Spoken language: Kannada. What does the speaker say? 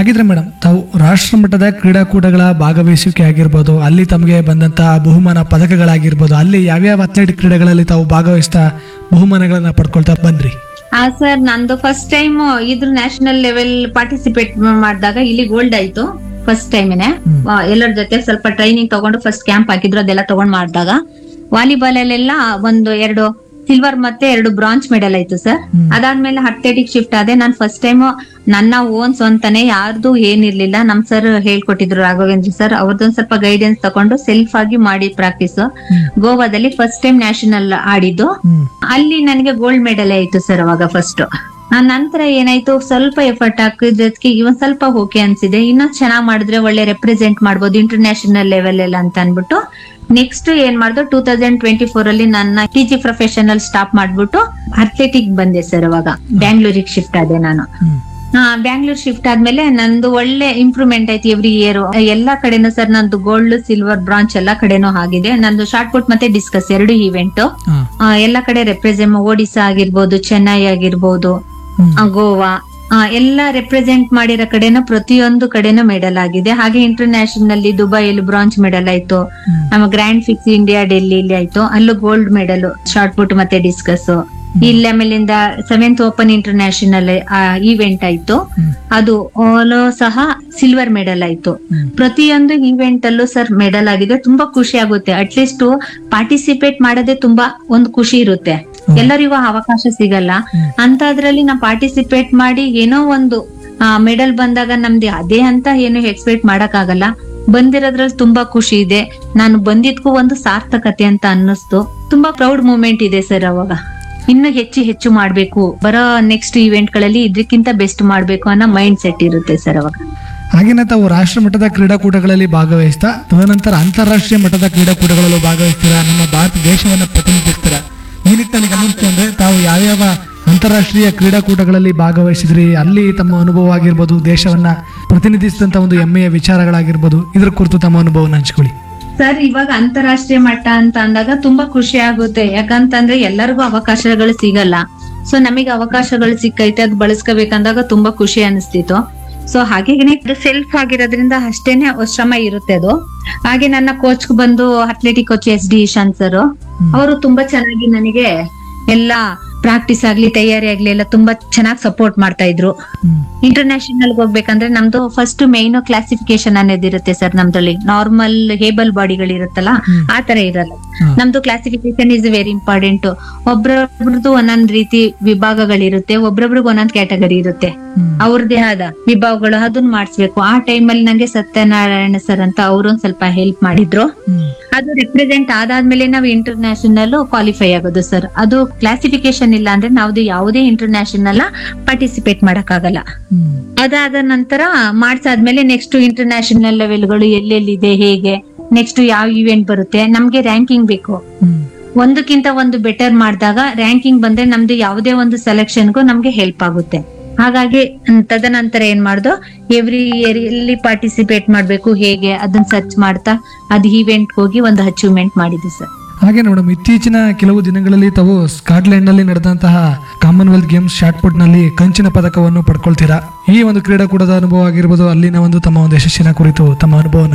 ಹಾಗಿದ್ರೆ ಮೇಡಮ್ ತಾವು ರಾಷ್ಟ್ರ ಮಟ್ಟದ ಕ್ರೀಡಾಕೂಟಗಳ ಭಾಗವಹಿಸುವಿಕೆ ಆಗಿರ್ಬೋದು ಅಲ್ಲಿ ತಮಗೆ ಬಂದಂತಹ ಬಹುಮಾನ ಪದಕಗಳಾಗಿರ್ಬೋದು ಅಲ್ಲಿ ಯಾವ್ಯಾವ ಅಥ್ಲೆಟಿಕ್ ಕ್ರೀಡೆಗಳಲ್ಲಿ ತಾವು ಭಾಗವಹಿಸ್ತಾ ಬಹುಮಾನಗಳನ್ನ ಪಡ್ಕೊಳ್ತಾ ಬಂದ್ರಿ ಹಾ ಸರ್ ನಂದು ಫಸ್ಟ್ ಟೈಮ್ ಇದ್ರ ನ್ಯಾಷನಲ್ ಲೆವೆಲ್ ಪಾರ್ಟಿಸಿಪೇಟ್ ಮಾಡಿದಾಗ ಇಲ್ಲಿ ಗೋಲ್ಡ್ ಆಯ್ತು ಫಸ್ಟ್ ಟೈಮ್ನೆ ಎಲ್ಲರ ಜೊತೆ ಸ್ವಲ್ಪ ಟ್ರೈನಿಂಗ್ ತಗೊಂಡು ಫಸ್ಟ್ ಕ್ಯಾಂಪ್ ಹಾಕಿದ್ರು ಅದೆಲ್ಲ ತಗೊಂಡ್ ಮಾಡಿದಾಗ ವಾಲಿಬಾಲ್ ಅಲ್ಲೆಲ್ಲ ಒಂದು ಎರಡು ಸಿಲ್ವರ್ ಮತ್ತೆ ಎರಡು ಬ್ರಾಂಚ್ ಮೆಡಲ್ ಆಯ್ತು ಸರ್ ಅದಾದ್ಮೇಲೆ ಅಥ್ಲೆಟಿಕ್ ಶಿಫ್ಟ್ ಆದೆ ನಾನು ಫಸ್ಟ್ ಟೈಮ್ ನನ್ನ ಓನ್ ಸ್ವಂತನೇ ಯಾರ್ದು ಏನಿರ್ಲಿಲ್ಲ ನಮ್ ಸರ್ ಹೇಳ್ಕೊಟ್ಟಿದ್ರು ರಾಘವೇಂದ್ರ ಸರ್ ಅವ್ರದ್ದೊಂದ್ ಸ್ವಲ್ಪ ಗೈಡೆನ್ಸ್ ತಗೊಂಡು ಸೆಲ್ಫ್ ಆಗಿ ಮಾಡಿ ಪ್ರಾಕ್ಟೀಸ್ ಗೋವಾದಲ್ಲಿ ಫಸ್ಟ್ ಟೈಮ್ ನ್ಯಾಷನಲ್ ಆಡಿದ್ದು ಹ್ಮ್ ಅಲ್ಲಿ ನನಗೆ ಗೋಲ್ಡ್ ಮೆಡಲ್ ಆಯ್ತು ಸರ್ ಅವಾಗ ಫಸ್ಟ್ ನಂತರ ಏನಾಯ್ತು ಸ್ವಲ್ಪ ಎಫರ್ಟ್ ಹಾಕಿದ್ದಕ್ಕೆ ಇವನ್ ಸ್ವಲ್ಪ ಓಕೆ ಅನ್ಸಿದೆ ಇನ್ನೊಂದ್ ಚೆನ್ನಾಗ್ ಮಾಡಿದ್ರೆ ಒಳ್ಳೆ ರೆಪ್ರೆಸೆಂಟ್ ಮಾಡ್ಬೋದು ಇಂಟರ್ನ್ಯಾಷನಲ್ ಲೆವೆಲ್ ಎಲ್ಲ ಅಂತ ಅನ್ಬಿಟ್ಟು ನೆಕ್ಸ್ಟ್ ಏನ್ ಮಾಡ್ದು ಟೂ ತೌಸಂಡ್ ಟ್ವೆಂಟಿ ಫೋರ್ ಅಲ್ಲಿ ನನ್ನ ಟಿ ಜಿ ಪ್ರೊಫೆಷನಲ್ ಸ್ಟಾಪ್ ಮಾಡ್ಬಿಟ್ಟು ಅಥ್ಲೆಟಿಕ್ ಬಂದೆ ಸರ್ ಅವಾಗ ಬ್ಯಾಂಗ್ಳೂರಿಗೆ ಶಿಫ್ಟ್ ಆದೆ ನಾನು ಹ್ಮ್ ಹಾ ಬ್ಯಾಂಗ್ಳೂರ್ ಶಿಫ್ಟ್ ಆದ್ಮೇಲೆ ನಂದು ಒಳ್ಳೆ ಇಂಪ್ರೂವ್ಮೆಂಟ್ ಆಯ್ತು ಎವ್ರಿ ಇಯರ್ ಎಲ್ಲಾ ಕಡೆನೂ ಸರ್ ನಂದು ಗೋಲ್ಡ್ ಸಿಲ್ವರ್ ಬ್ರಾಂಚ್ ಎಲ್ಲಾ ಕಡೆನೂ ಆಗಿದೆ ನಂದು ಶಾರ್ಟ್ ಪುಟ್ ಮತ್ತೆ ಡಿಸ್ಕಸ್ ಎರಡು ಇವೆಂಟ್ ಹಾ ಎಲ್ಲಾ ಕಡೆ ರೆಪ್ರೆಸೆಂಟ್ ಒಡಿಶಾ ಆಗಿರ್ಬೋದು ಚೆನ್ನೈ ಆಗಿರ್ಬೋದು ಹ್ಮ್ ಆ, ಗೋವಾ ಆ, ಎಲ್ಲಾ ರೆಪ್ರೆಸೆಂಟ್ ಮಾಡಿರೋ ಕಡೆನೂ ಪ್ರತಿಯೊಂದು ಕಡೆನೂ ಮೆಡಲ್ ಆಗಿದೆ ಹಾಗೆ ಇಂಟರ್ನ್ಯಾಷನಲ್ ದುಬೈಯಲ್ಲಿ ಬ್ರಾಂಚ್ ಮೆಡಲ್ ಆಯ್ತು ಹ್ಮ್. ನಮ್ಮ ಗ್ರ್ಯಾಂಡ್ ಫಿಕ್ಸ್ ಇಂಡಿಯಾ ಡೆಲ್ಲಿಲಿ ಆಯ್ತು ಅಲ್ಲೂ ಗೋಲ್ಡ್ ಮೆಡಲ್ ಶಾರ್ಟ್ ಪುಟ್ ಮತ್ತೆ ಡಿಸ್ಕಸ್ ಇಲ್ಲಿ ಆಮೇಲಿಂದ ಸೆವೆಂತ್ ಓಪನ್ ಇಂಟರ್ನ್ಯಾಷನಲ್ ಈವೆಂಟ್ ಆಯ್ತು ಹ್ಮ್. ಅದು ಅಲ್ಲೂ ಸಹ ಸಿಲ್ವರ್ ಮೆಡಲ್ ಆಯ್ತು ಹ್ಮ್. ಪ್ರತಿಯೊಂದು ಈವೆಂಟ್ ಅಲ್ಲೂ ಸರ್ ಮೆಡಲ್ ಆಗಿದೆ ತುಂಬಾ ಖುಷಿ ಆಗುತ್ತೆ ಅಟ್ಲೀಸ್ಟ್ ಪಾರ್ಟಿಸಿಪೇಟ್ ಮಾಡೋದೇ ತುಂಬಾ ಒಂದು ಖುಷಿ ಇರುತ್ತೆ ಎಲ್ಲರಿಗೂ ಅವಕಾಶ ಸಿಗಲ್ಲ ಅಂತದ್ರಲ್ಲಿ ನಾವು ಪಾರ್ಟಿಸಿಪೇಟ್ ಮಾಡಿ ಏನೋ ಒಂದು ಮೆಡಲ್ ಬಂದಾಗ ನಮ್ದು ಅದೇ ಅಂತ ಏನು ಎಕ್ಸ್ಪೆಕ್ಟ್ ಮಾಡಕ್ ಆಗಲ್ಲ ಬಂದಿರೋದ್ರಲ್ಲಿ ತುಂಬಾ ಖುಷಿ ಇದೆ ನಾನು ಬಂದಿದ್ಕು ಒಂದು ಸಾರ್ಥಕತೆ ಅಂತ ಅನ್ನಿಸ್ತು ತುಂಬಾ ಪ್ರೌಡ್ ಮೂಮೆಂಟ್ ಇದೆ ಸರ್ ಅವಾಗ ಇನ್ನು ಹೆಚ್ಚು ಹೆಚ್ಚು ಮಾಡ್ಬೇಕು ಬರೋ ನೆಕ್ಸ್ಟ್ ಇವೆಂಟ್ ಗಳಲ್ಲಿ ಇದಕ್ಕಿಂತ ಬೆಸ್ಟ್ ಮಾಡ್ಬೇಕು ಅನ್ನೋ ಮೈಂಡ್ ಸೆಟ್ ಇರುತ್ತೆ ಸರ್ ಅವಾಗ ಹಾಗೇನೆ ತಾವು ರಾಷ್ಟ್ರ ಮಟ್ಟದ ಕ್ರೀಡಾಕೂಟಗಳಲ್ಲಿ ಭಾಗವಹಿಸ್ತಾ ತದನಂತರ ಅಂತಾರಾಷ್ಟ್ರೀಯ ಮಟ್ಟದ ಕ್ರೀಡಾಕೂಟಗಳಲ್ಲೂ ಭಾಗವಹಿಸ್ತೀರಾ ನಮ್ಮ ಭಾರತ ದೇಶವನ್ನು ಪ್ರತಿನಿಧಿಸ್ತೀರಾ ಈ ನಿಟ್ಟಿನಲ್ಲಿ ಗಮನಿಸ್ತು ಅಂದ್ರೆ ತಾವು ಯಾವ್ಯಾವ ಅಂತಾರಾಷ್ಟ್ರೀಯ ಕ್ರೀಡಾಕೂಟಗಳಲ್ಲಿ ಭಾಗವಹಿಸಿದ್ರಿ ಅಲ್ಲಿ ತಮ್ಮ ಅನುಭವ ಆಗಿರ್ಬೋದು ದೇಶವನ್ನ ಪ್ರತಿನಿಧಿಸಿದಂತ ಒಂದು ಹೆಮ್ಮೆಯ ವಿಚಾರಗಳಾಗಿರ್ಬೋದು ಇದ್ರ ಕುರಿತು ತಮ್ಮ ಅನುಭವನ ಹಂಚ್ಕೊಳ್ಳಿ ಸರ್ ಇವಾಗ ಅಂತಾರಾಷ್ಟ್ರೀಯ ಮಟ್ಟ ಅಂತ ಅಂದಾಗ ತುಂಬಾ ಖುಷಿ ಆಗುತ್ತೆ ಯಾಕಂತಂದ್ರೆ ಎಲ್ಲರಿಗೂ ಅವಕಾಶಗಳು ಸಿಗಲ್ಲ ಸೊ ನಮಗೆ ಅವಕಾಶಗಳು ಸಿಕ್ಕೈತೆ ಅದು ಬಳಸ್ಕೋಬೇಕಂದಾಗ ತುಂಬಾ ಖುಷಿ ಅನಿಸ್ತಿತ್ತು ಸೊ ಹಾಗೇನೆ ಇದು ಸೆಲ್ಫ್ ಆಗಿರೋದ್ರಿಂದ ಅಷ್ಟೇನೆ ಶ್ರಮ ಇರುತ್ತೆ ಅದು ಹಾಗೆ ನನ್ನ ಕೋಚ್ ಬಂದು athletic coach S D Ishant sir ಅವರು ತುಂಬಾ ಚೆನ್ನಾಗಿ ನನಗೆ ಎಲ್ಲಾ ಪ್ರಾಕ್ಟೀಸ್ ಆಗ್ಲಿ ತಯಾರಿ ಆಗ್ಲಿ ಎಲ್ಲ ತುಂಬಾ ಚೆನ್ನಾಗಿ ಸಪೋರ್ಟ್ ಮಾಡ್ತಾ ಇದ್ರು ಹ್ಮ್ ಇಂಟರ್ನ್ಯಾಷನಲ್ ಹೋಗ್ಬೇಕಂದ್ರೆ ನಮ್ದು ಫಸ್ಟ್ ಮೇನ್ ಕ್ಲಾಸಿಫಿಕೇಶನ್ ಅನ್ನೋದು ಇರುತ್ತೆ ಸರ್ ನಮ್ದ್ರಲ್ಲಿ ನಾರ್ಮಲ್ ಹೇಬಲ್ ಬಾಡಿಗಳು ಇರುತ್ತಲ್ಲ ಆ ತರ ಇರಲ್ಲ ಹ್ಮ್. ನಮ್ದು ಕ್ಲಾಸಿಫಿಕೇಶನ್ ಇಸ್ ವೆರಿ ಇಂಪಾರ್ಟೆಂಟ್ ಒಬ್ರೊಬ್ರದ್ದು ಒಂದೊಂದ್ ರೀತಿ ವಿಭಾಗಗಳಿರುತ್ತೆ ಒಬ್ರೊಬ್ರಿಗೆ ಒಂದೊಂದ್ ಕ್ಯಾಟಗರಿ ಇರುತ್ತೆ ಹ್ಮ್ ಅವ್ರದ್ದೇ ಆದ ವಿಭಾಗಗಳು ಅದನ್ನ ಮಾಡಿಸ್ಬೇಕು ಆ ಟೈಮಲ್ಲಿ ನಂಗೆ ಸತ್ಯನಾರಾಯಣ ಸರ್ ಅಂತ ಅವರು ಒಂದ್ ಸ್ವಲ್ಪ ಹೆಲ್ಪ್ ಮಾಡಿದ್ರು ಹ್ಮ್ ಅದು ರೆಪ್ರೆಸೆಂಟ್ ಆದಾದ್ಮೇಲೆ ನಾವು ಇಂಟರ್ನ್ಯಾಷನಲ್ ಕ್ವಾಲಿಫೈ ಆಗೋದು ಸರ್ ಅದು ಕ್ಲಾಸಿಫಿಕೇಶನ್ ಇಲ್ಲ ಅಂದ್ರೆ ನಾವು ಯಾವುದೇ ಇಂಟರ್ನ್ಯಾಷನಲ್ ಪಾರ್ಟಿಸಿಪೇಟ್ ಮಾಡಕ್ಕಾಗಲ್ಲ ಹ್ಮ್ ಅದಾದ ನಂತರ ಮಾಡ್ಸಾದ್ಮೇಲೆ ನೆಕ್ಸ್ಟ್ ಇಂಟರ್ನ್ಯಾಷನಲ್ ಲೆವೆಲ್ಗಳು ಎಲ್ಲೆಲ್ಲಿದೆ ಹೇಗೆ ನೆಕ್ಸ್ಟ್ ಯಾವ ಇವೆಂಟ್ ಬರುತ್ತೆ ನಮ್ಗೆ ರ್ಯಾಂಕಿಂಗ್ ಬೇಕು ಹ್ಮ್ ಒಂದಕ್ಕಿಂತ ಒಂದು ಬೆಟರ್ ಮಾಡಿದಾಗ ರ್ಯಾಂಕಿಂಗ್ ಬಂದ್ರೆ ನಮ್ದು ಯಾವುದೇ ಒಂದು ಸೆಲೆಕ್ಷನ್ಗೂ ನಮ್ಗೆ ಹೆಲ್ಪ್ ಆಗುತ್ತೆ ಹಾಗಾಗಿ ಮ್, ತದನಂತರ ಏನ್ ಮಾಡ್ದು ಎವ್ರಿ ಇಯರ್ ಎಲ್ಲಿ ಪಾರ್ಟಿಸಿಪೇಟ್ ಮಾಡ್ಬೇಕು ಹೇಗೆ ಅದನ್ನ ಸರ್ಚ್ ಮಾಡ್ತಾ ಅದ್ ಇವೆಂಟ್ ಹೋಗಿ ಒಂದು ಅಚೀವ್ಮೆಂಟ್ ಮಾಡಿದ್ವಿ ಸರ್ ಹಾಗೆ ಮೇಡಮ್ ಇತ್ತೀಚಿನ ಕೆಲವು ದಿನಗಳಲ್ಲಿ ತಾವು ಸ್ಕಾಟ್ಲೆಂಡ್ ನಲ್ಲಿ ನಡೆದಂತಹ ಕಾಮನ್ವೆಲ್ತ್ ಗೇಮ್ಸ್ ಶಾರ್ಟ್ ಪುಟ್ ನಲ್ಲಿ ಕಂಚಿನ ಪದಕವನ್ನು ಪಡ್ಕೊಳ್ತೀರಾ ಈ ಒಂದು ಕ್ರೀಡಾಕೂಟದ ಅನುಭವ ಆಗಿರ್ಬೋದು ಅಲ್ಲಿನ ಒಂದು ತಮ್ಮ ಒಂದು ಯಶಸ್ಸಿನ ಕುರಿತು ತಮ್ಮ ಅನುಭವ